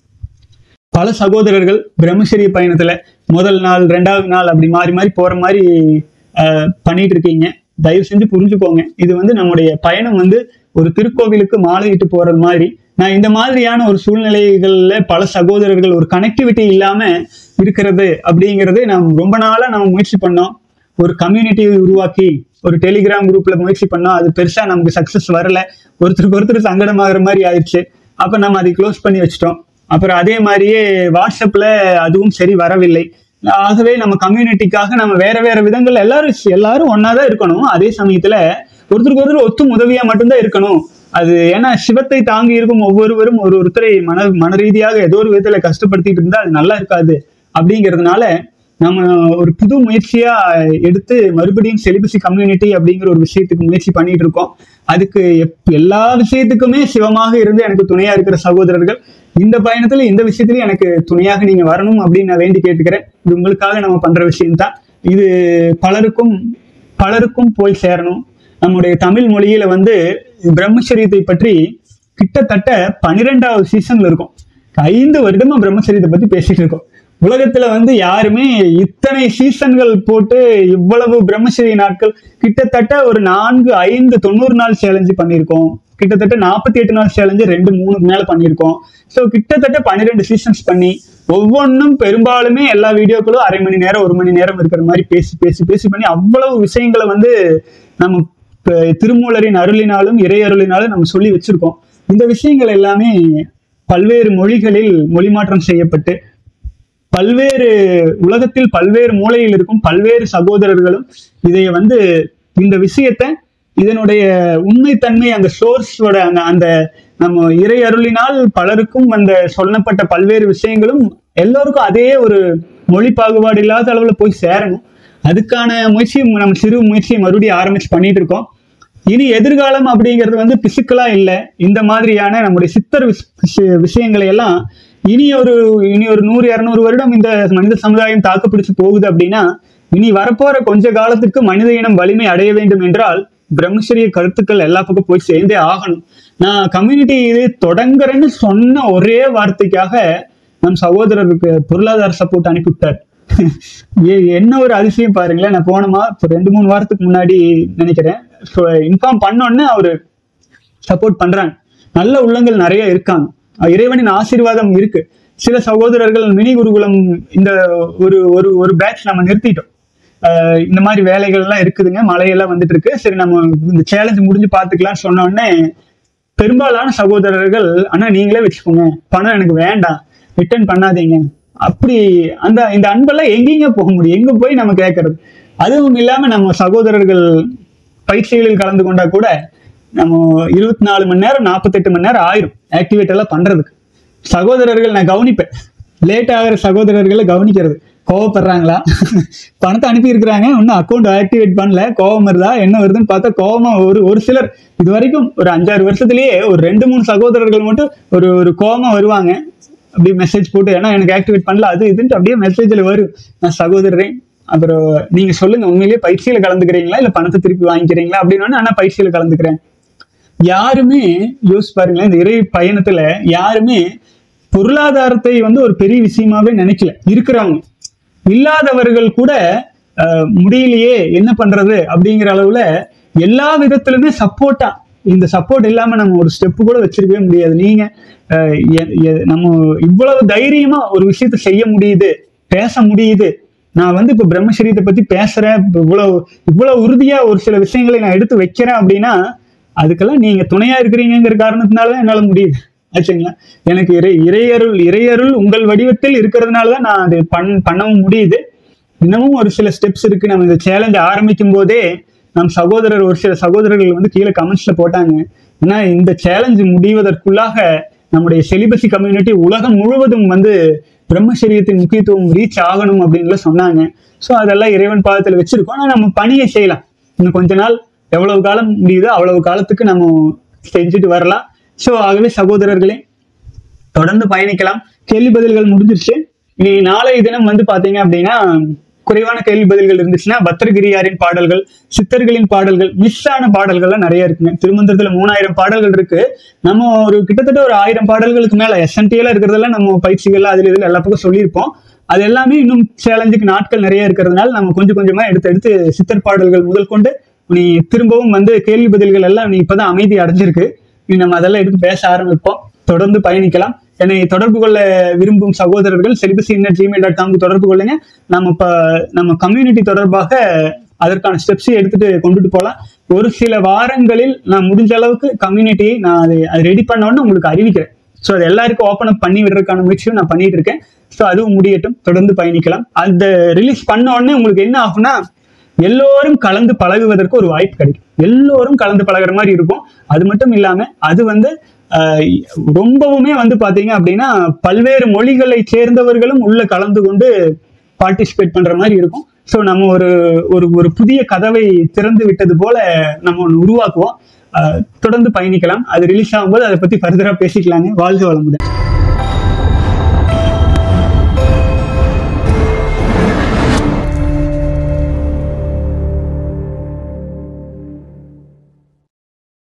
பல சகோதரர்கள் பிரம்மச்சரிய பயணத்துல முதல் நாள் ரெண்டாவது நாள் அப்படி மாறி மாறி போற மாதிரி அஹ், பண்ணிட்டு இருக்கீங்க தயவு செஞ்சு புரிஞ்சுக்கோங்க இது வந்து நம்முடைய பயணம் வந்து ஒரு திருக்கோவிலுக்கு மாலையிட்டு போறது மாதிரி நான் இந்த மாதிரியான ஒரு சூழ்நிலைகள்ல பல சகோதரர்கள் ஒரு கனெக்டிவிட்டி இல்லாம இருக்கிறது அப்படிங்கிறது நாம் ரொம்ப நாளா நம்ம முயற்சி பண்ணோம் ஒரு கம்யூனிட்டி உருவாக்கி ஒரு டெலிகிராம் குரூப்ல முயற்சி பண்ணோம் அது பெருசா நமக்கு சக்சஸ் வரல ஒருத்தருக்கு ஒருத்தர் சங்கடமாகிற மாதிரி ஆயிடுச்சு அப்ப நம்ம அதை க்ளோஸ் பண்ணி வச்சிட்டோம் அப்புறம் அதே மாதிரியே வாட்ஸ்அப்ல அதுவும் சரி வரவில்லை ஆகவே நம்ம கம்யூனிட்டிக்காக நம்ம வேற வேற விதங்கள்ல எல்லாரும் எல்லாரும் ஒன்னாதான் இருக்கணும் அதே சமயத்துல ஒருத்தருக்கு ஒருத்தர் ஒத்தும் உதவியா மட்டும்தான் இருக்கணும் அது ஏன்னா சிவத்தை தாங்கி இருக்கும் ஒவ்வொருவரும் ஒரு ஒருத்தரை மன மன ரீதியாக ஏதோ ஒரு விதத்துல கஷ்டப்படுத்திட்டு இருந்தா அது நல்லா இருக்காது அப்படிங்கிறதுனால நம்ம ஒரு புது முயற்சியா எடுத்து மறுபடியும் செலிபசி கம்யூனிட்டி அப்படிங்கிற ஒரு விஷயத்துக்கு முயற்சி பண்ணிட்டு இருக்கோம் அதுக்கு எப்- எல்லா விஷயத்துக்குமே சிவமாக இருந்து எனக்கு துணையா இருக்கிற சகோதரர்கள் இந்த பயணத்துல இந்த விஷயத்துலயும் எனக்கு துணையாக நீங்க வரணும் அப்படின்னு நான் வேண்டி கேட்டுக்கிறேன் இது உங்களுக்காக நம்ம பண்ற விஷயம்தான் இது பலருக்கும் பலருக்கும் போய் சேரணும் நம்முடைய தமிழ் மொழியில வந்து பிரம்மச்சரியத்தை பற்றி கிட்டத்தட்ட பன்னிரெண்டாவது சீசன்ல இருக்கும் ஐந்து வருடமா பிரம்மச்சரியத்தை பத்தி பேசிட்டு இருக்கோம் உலகத்துல வந்து யாருமே இத்தனை சீசன்கள் போட்டு இவ்வளவு பிரம்மச்சரிய நாட்கள் கிட்டத்தட்ட ஒரு நான்கு ஐந்து தொண்ணூறு நாள் சேலஞ்சு பண்ணியிருக்கோம் கிட்டத்தட்ட நாற்பத்தி எட்டு நாள் சேலஞ்சு ரெண்டு மூணு மேல பண்ணியிருக்கோம் ஸோ கிட்டத்தட்ட பன்னிரெண்டு சீசன்ஸ் பண்ணி ஒவ்வொன்றும் பெரும்பாலுமே எல்லா வீடியோக்களும் அரை மணி நேரம் ஒரு மணி நேரம் இருக்கிற மாதிரி பேசி பேசி பேசி பண்ணி அவ்வளவு விஷயங்களை வந்து நம்ம இப்ப திருமூலரின் அருளினாலும் இறை அருளினாலும் நம்ம சொல்லி வச்சிருக்கோம் இந்த விஷயங்கள் எல்லாமே பல்வேறு மொழிகளில் மொழிமாற்றம் செய்யப்பட்டு பல்வேறு உலகத்தில் பல்வேறு மூலையில் இருக்கும் பல்வேறு சகோதரர்களும் இதை வந்து இந்த விஷயத்தை இதனுடைய உண்மைத்தன்மை அந்த சோர்ஸோட அந்த அந்த நம்ம இறை அருளினால் பலருக்கும் அந்த சொல்லப்பட்ட பல்வேறு விஷயங்களும் எல்லோருக்கும் அதே ஒரு மொழி பாகுபாடு இல்லாத அளவுல போய் சேரணும் அதுக்கான முயற்சியை நம்ம சிறு முயற்சியை மறுபடியும் ஆரம்பிச்சு பண்ணிட்டு இருக்கோம் இனி எதிர்காலம் அப்படிங்கிறது வந்து பிசிக்கலா இல்லை இந்த மாதிரியான நம்முடைய சித்தர் விஷ- விஷ- விஷயங்களை எல்லாம் இனி ஒரு இனி ஒரு நூறு இரநூறு வருடம் இந்த மனித சமுதாயம் தாக்கு பிடிச்சு போகுது அப்படின்னா இனி வரப்போற கொஞ்ச காலத்துக்கு மனித இனம் வலிமை அடைய வேண்டும் என்றால் பிரம்மச்சரிய கருத்துக்கள் எல்லா பக்கம் போய் சேர்ந்தே ஆகணும் நான் கம்யூனிட்டி இது தொடங்குறேன்னு சொன்ன ஒரே வார்த்தைக்காக நம் சகோதரருக்கு பொருளாதார சப்போர்ட் அனுப்பிவிட்டார் ஏ- என்ன ஒரு அதிசயம் பாருங்களேன் நான் போனமா இப்போ ரெண்டு மூணு வாரத்துக்கு முன்னாடி நினைக்கிறேன் இன்ஃபார்ம் பண்ணோன்னே அவரு சப்போர்ட் பண்றாங்க நல்ல உள்ளங்கள் நிறைய இருக்காங்க அஹ் இறைவனின் ஆசீர்வாதம் இருக்கு சில சகோதரர்கள் மினி குருகுலம் இந்த ஒரு ஒரு ஒரு பேட்ச் நம்ம நிறுத்திட்டோம் அஹ் இந்த மாதிரி வேலைகள் எல்லாம் இருக்குதுங்க மழையெல்லாம் வந்துட்டு இருக்கு சரி நம்ம இந்த சேலஞ்ச் முடிஞ்சு பார்த்துக்கலாம்னு சொன்ன உடனே பெரும்பாலான சகோதரர்கள் அண்ணா நீங்களே வச்சுக்கோங்க பணம் எனக்கு வேண்டாம் ரிட்டர்ன் பண்ணாதீங்க அப்படி அந்த இந்த அன்பெல்லாம் எங்கேங்க போக முடியும் எங்க போய் நம்ம கேட்கறது அதுவும் இல்லாம நம்ம சகோதரர்கள் பயிற்சிகளில் கலந்து கொண்டா கூட நம்ம இருபத்தி நாலு மணி நேரம் நாற்பத்தெட்டு மணி நேரம் ஆயிரும் ஆக்டிவேட் எல்லாம் பண்றதுக்கு சகோதரர்கள் நான் கவனிப்பேன் லேட் ஆகிற சகோதரர்களை கவனிக்கிறது கோவப்படுறாங்களா பணத்தை அனுப்பி இருக்கிறாங்க இன்னும் அக்கௌண்ட் ஆக்டிவேட் பண்ணல கோவம் வருதா என்ன வருதுன்னு பார்த்தா கோவமா ஒரு ஒரு சிலர் இது வரைக்கும் ஒரு அஞ்சாறு வருஷத்துலயே ஒரு ரெண்டு மூணு சகோதரர்கள் மட்டும் ஒரு ஒரு கோவமா வருவாங்க அப்படியே மெசேஜ் போட்டு ஏன்னா எனக்கு ஆக்டிவேட் பண்ணல அது இதுன்ட்டு அப்படியே மெசேஜில் வரும் நான் சகோதரரே அப்புறம் நீங்க சொல்லுங்க உண்மையிலேயே பயிற்சியில கலந்துக்கிறீங்களா இல்ல பணத்தை திருப்பி வாங்கிக்கிறீங்களா அப்படின்னு ஆனா பயிற்சியில கலந்துக்கிறேன் யாருமே யோசிச்சு பாருங்களேன் இந்த இறை பயணத்துல யாருமே பொருளாதாரத்தை வந்து ஒரு பெரிய விஷயமாவே நினைக்கல இருக்கிறவங்க இல்லாதவர்கள் கூட அஹ், முடியலையே என்ன பண்றது அப்படிங்கிற அளவுல எல்லா விதத்திலுமே சப்போர்ட்டா இந்த சப்போர்ட் இல்லாம நம்ம ஒரு ஸ்டெப் கூட வச்சிருக்கவே முடியாது நீங்க அஹ், எ- எ- நம்ம இவ்வளவு தைரியமா ஒரு விஷயத்த செய்ய முடியுது பேச முடியுது நான் வந்து இப்ப பிரம்மச்சரியத்தை பத்தி பேசுறேன் இப்ப இவ்வளவு இவ்வளவு உறுதியா ஒரு சில விஷயங்களை நான் எடுத்து வைக்கிறேன் அப்படின்னா அதுக்கெல்லாம் நீங்க துணையா இருக்கிறீங்கிற காரணத்தினால தான் என்னால முடியுது ஆச்சுங்களா எனக்கு இறை இறையருள் இறையருள் உங்கள் வடிவத்தில் இருக்கிறதுனால தான் நான் அது பண் பண்ணவும் முடியுது இன்னமும் ஒரு சில ஸ்டெப்ஸ் இருக்கு நம்ம இந்த சேலஞ்ச் ஆரம்பிக்கும் போதே நம் சகோதரர் ஒரு சில சகோதரர்கள் வந்து கீழே கமெண்ட்ஸ்ல போட்டாங்க ஏன்னா இந்த சேலஞ்ச் முடிவதற்குள்ளாக நம்முடைய செலிபசி கம்யூனிட்டி உலகம் முழுவதும் வந்து பிரம்மச்சரியத்தின் முக்கியத்துவம் ரீச் ஆகணும் அப்படின்னு சொன்னாங்க ஸோ அதெல்லாம் இறைவன் பாதத்தில் வச்சிருக்கோம் ஆனால் நம்ம பணியை செய்யலாம் இன்னும் கொஞ்ச நாள் எவ்வளவு காலம் முடியுதோ அவ்வளவு காலத்துக்கு நம்ம செஞ்சுட்டு வரலாம் ஸோ ஆகவே சகோதரர்களே தொடர்ந்து பயணிக்கலாம் கேள்வி பதில்கள் முடிஞ்சிருச்சு இனி நாளைய தினம் வந்து பாத்தீங்க அப்படின்னா குறைவான கேள்வி பதில்கள் இருந்துச்சுன்னா பத்திரகிரியாரின் பாடல்கள் சித்தர்களின் பாடல்கள் மிஸ் ஆன பாடல்கள்லாம் நிறைய இருக்குங்க திருமந்திரத்துல மூணாயிரம் பாடல்கள் இருக்கு நம்ம ஒரு கிட்டத்தட்ட ஒரு ஆயிரம் பாடல்களுக்கு மேல எஸ்என்டிஎல்லாம் இருக்கிறதெல்லாம் நம்ம பயிற்சிகள் அதுல இதுல எல்லா பக்கம் சொல்லியிருப்போம் அது எல்லாமே இன்னும் சேலஞ்சுக்கு நாட்கள் நிறைய இருக்கிறதுனால நம்ம கொஞ்சம் கொஞ்சமா எடுத்து எடுத்து சித்தர் பாடல்கள் முதல் கொண்டு நீ திரும்பவும் வந்து கேள்வி பதில்கள் எல்லாம் நீ இப்பதான் அமைதி அடைஞ்சிருக்கு நீ நம்ம அதெல்லாம் எடுத்து பேச ஆரம்பிப்போம் தொடர்ந்து பயணிக்கலாம் என்னை தொடர்பு கொள்ள விரும்பும் சகோதரர்கள் செலிபசி இன்னர் ஜிமெயில் டாட் காம்க்கு தொடர்பு கொள்ளுங்க நம்ம இப்போ நம்ம கம்யூனிட்டி தொடர்பாக அதற்கான ஸ்டெப்ஸை எடுத்துட்டு கொண்டுட்டு போகலாம் ஒரு சில வாரங்களில் நான் முடிஞ்ச அளவுக்கு கம்யூனிட்டியை நான் அதை அது ரெடி பண்ணோன்னு உங்களுக்கு அறிவிக்கிறேன் ஸோ அது எல்லாருக்கும் ஓப்பன் அப் பண்ணி விடுறதுக்கான முயற்சியும் நான் பண்ணிட்டு இருக்கேன் ஸோ அதுவும் முடியட்டும் தொடர்ந்து பயணிக்கலாம் அந்த ரிலீஸ் பண்ண உடனே உங்களுக்கு என்ன ஆகும்னா எல்லோரும் கலந்து பழகுவதற்கு ஒரு வாய்ப்பு கிடைக்கும் எல்லோரும் கலந்து பழகுற மாதிரி இருக்கும் அது மட்டும் இல்லாம அது வந்து ஆஹ், ரொம்பவுமே வந்து பாத்தீங்க அப்படின்னா பல்வேறு மொழிகளை சேர்ந்தவர்களும் உள்ள கலந்து கொண்டு பார்ட்டிசிபேட் பண்ற மாதிரி இருக்கும் ஸோ நம்ம ஒரு ஒரு ஒரு புதிய கதவை திறந்து விட்டது போல நம்ம ஒன்று உருவாக்குவோம் அஹ், தொடர்ந்து பயணிக்கலாம் அது ரிலீஸ் ஆகும்போது அதை பத்தி ஃபர்தரா பேசிக்கலாங்க வாழ்க வளமுடன்